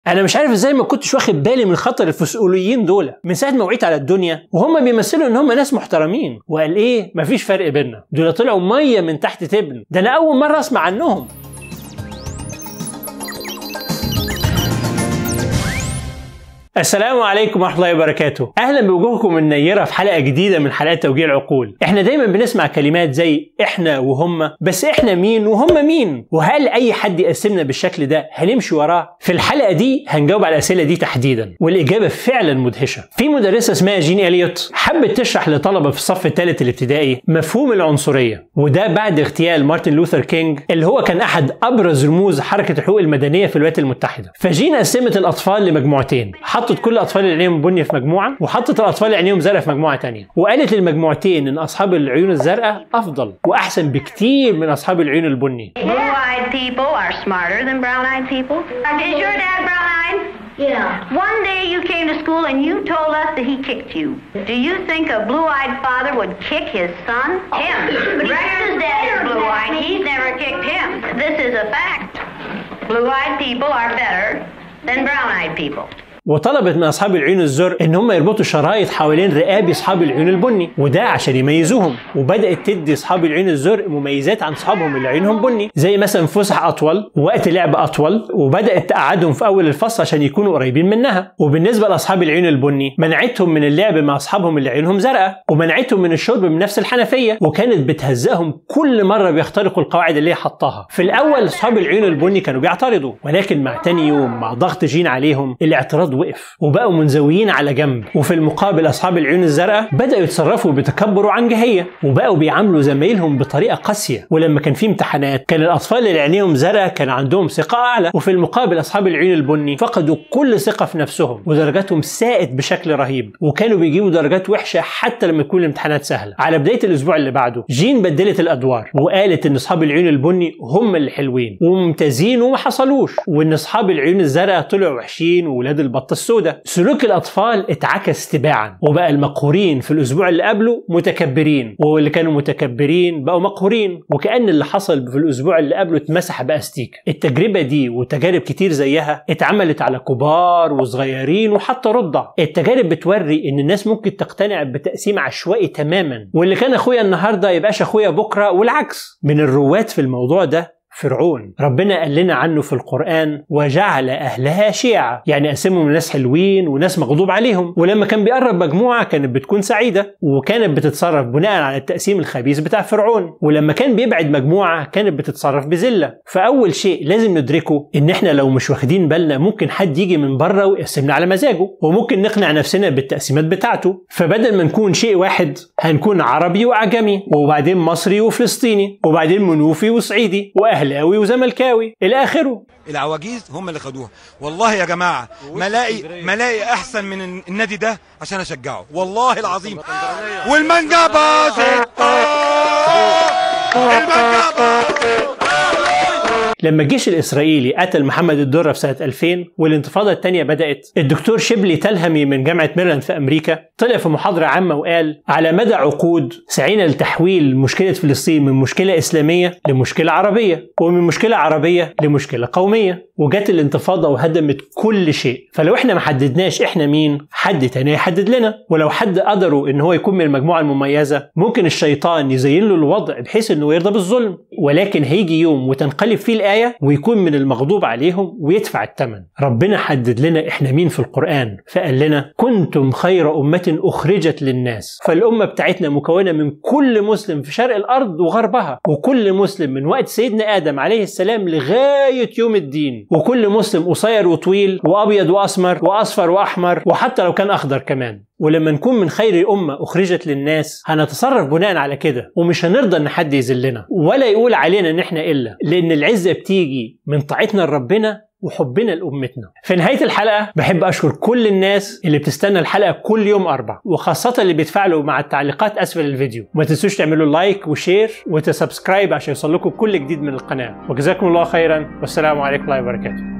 انا مش عارف ازاي ما كنتش واخد بالي من خطر الفسؤوليين دول من ساعه ما وعيت على الدنيا وهم بيمثلوا ان هم ناس محترمين وقال ايه مفيش فرق بيننا دول طلعوا ميه من تحت تبن ده انا اول مره اسمع عنهم السلام عليكم ورحمه الله وبركاته اهلا بوجوهكم النيره في حلقه جديده من حلقات توجيه العقول احنا دايما بنسمع كلمات زي احنا وهم بس احنا مين وهم مين وهل اي حد يقسمنا بالشكل ده هنمشي وراه في الحلقه دي هنجاوب على الاسئله دي تحديدا والاجابه فعلا مدهشه في مدرسه اسمها جين اليوت حبت تشرح لطلبه في الصف الثالث الابتدائي مفهوم العنصريه وده بعد اغتيال مارتن لوثر كينج اللي هو كان احد ابرز رموز حركه الحقوق المدنيه في الولايات المتحده فجين قسمت الاطفال لمجموعتين حطت كل الاطفال اللي عينيهم بني في مجموعه وحطت الاطفال اللي عينيهم زرقاء في مجموعه تانية وقالت للمجموعتين ان اصحاب العيون الزرقاء افضل واحسن بكتير من اصحاب العيون البني Blue-eyed people are smarter than brown-eyed people. Is your dad brown-eyed? Yeah. One day you came to school and you told us that he kicked you. Do you think a blue-eyed father would kick his son? Him. But his dad is blue-eyed. He's never kicked him. This is a fact. Blue-eyed people are better than brown-eyed people. وطلبت من اصحاب العيون الزرق ان هم يربطوا شرايط حوالين رقاب اصحاب العيون البني وده عشان يميزوهم وبدات تدي اصحاب العيون الزرق مميزات عن اصحابهم اللي عيونهم بني زي مثلا فسح اطول ووقت لعب اطول وبدات تقعدهم في اول الفصل عشان يكونوا قريبين منها وبالنسبه لاصحاب العيون البني منعتهم من اللعب مع اصحابهم اللي عيونهم زرقاء ومنعتهم من الشرب من نفس الحنفيه وكانت بتهزقهم كل مره بيخترقوا القواعد اللي هي حطاها في الاول اصحاب العيون البني كانوا بيعترضوا ولكن مع تاني يوم مع ضغط جين عليهم الاعتراض وقف وبقوا منزويين على جنب وفي المقابل اصحاب العيون الزرقاء بداوا يتصرفوا بتكبر وعنجهيه وبقوا بيعاملوا زمايلهم بطريقه قاسيه ولما كان في امتحانات كان الاطفال اللي عينيهم زرقاء كان عندهم ثقه اعلى وفي المقابل اصحاب العيون البني فقدوا كل ثقه في نفسهم ودرجاتهم ساءت بشكل رهيب وكانوا بيجيبوا درجات وحشه حتى لما تكون الامتحانات سهله على بدايه الاسبوع اللي بعده جين بدلت الادوار وقالت ان اصحاب العيون البني هم اللي حلوين وممتازين وما حصلوش وان اصحاب العيون الزرقاء طلعوا وحشين وولاد البطه السوداء سلوك الاطفال اتعكس تباعا وبقى المقهورين في الاسبوع اللي قبله متكبرين واللي كانوا متكبرين بقوا مقهورين وكان اللي حصل في الاسبوع اللي قبله اتمسح باستيك التجربه دي وتجارب كتير زيها اتعملت على كبار وصغيرين وحتى رضع التجارب بتوري ان الناس ممكن تقتنع بتقسيم عشوائي تماما واللي كان اخويا النهارده يبقاش اخويا بكره والعكس من الرواد في الموضوع ده فرعون ربنا قال لنا عنه في القرآن وجعل أهلها شيعة يعني قسمهم ناس حلوين وناس مغضوب عليهم ولما كان بيقرب مجموعة كانت بتكون سعيدة وكانت بتتصرف بناء على التقسيم الخبيث بتاع فرعون ولما كان بيبعد مجموعة كانت بتتصرف بذلة فأول شيء لازم ندركه إن إحنا لو مش واخدين بالنا ممكن حد يجي من بره ويقسمنا على مزاجه وممكن نقنع نفسنا بالتقسيمات بتاعته فبدل ما نكون شيء واحد هنكون عربي وأعجمي وبعدين مصري وفلسطيني وبعدين منوفي وصعيدي وأهل اهلاوي وزملكاوي الى اخره العواجيز هم اللي خدوها والله يا جماعه ملاقي ملاقي احسن من النادي ده عشان اشجعه والله العظيم والمانجا باظت المانجا باظت لما الجيش الاسرائيلي قتل محمد الدره في سنه 2000 والانتفاضه الثانيه بدات الدكتور شبلي تلهمي من جامعه ميرلاند في امريكا طلع في محاضره عامه وقال على مدى عقود سعينا لتحويل مشكله فلسطين من مشكله اسلاميه لمشكله عربيه ومن مشكله عربيه لمشكله قوميه وجت الانتفاضه وهدمت كل شيء فلو احنا ما حددناش احنا مين حد تاني يحدد لنا ولو حد قدروا ان هو يكون من المجموعه المميزه ممكن الشيطان يزين له الوضع بحيث انه يرضى بالظلم ولكن هيجي يوم وتنقلب فيه الايه ويكون من المغضوب عليهم ويدفع الثمن ربنا حدد لنا احنا مين في القران فقال لنا كنتم خير امه اخرجت للناس فالامه بتاعتنا مكونه من كل مسلم في شرق الارض وغربها وكل مسلم من وقت سيدنا ادم عليه السلام لغايه يوم الدين وكل مسلم قصير وطويل وابيض واسمر واصفر واحمر وحتى لو كان اخضر كمان ولما نكون من خير أمة أخرجت للناس هنتصرف بناء على كده ومش هنرضى إن حد يذلنا ولا يقول علينا إن إحنا إلا لأن العزة بتيجي من طاعتنا لربنا وحبنا لأمتنا في نهاية الحلقة بحب أشكر كل الناس اللي بتستنى الحلقة كل يوم أربع وخاصة اللي بيتفاعلوا مع التعليقات أسفل الفيديو ما تنسوش تعملوا لايك وشير وتسبسكرايب عشان يوصل لكم كل جديد من القناة وجزاكم الله خيرا والسلام عليكم ورحمة الله وبركاته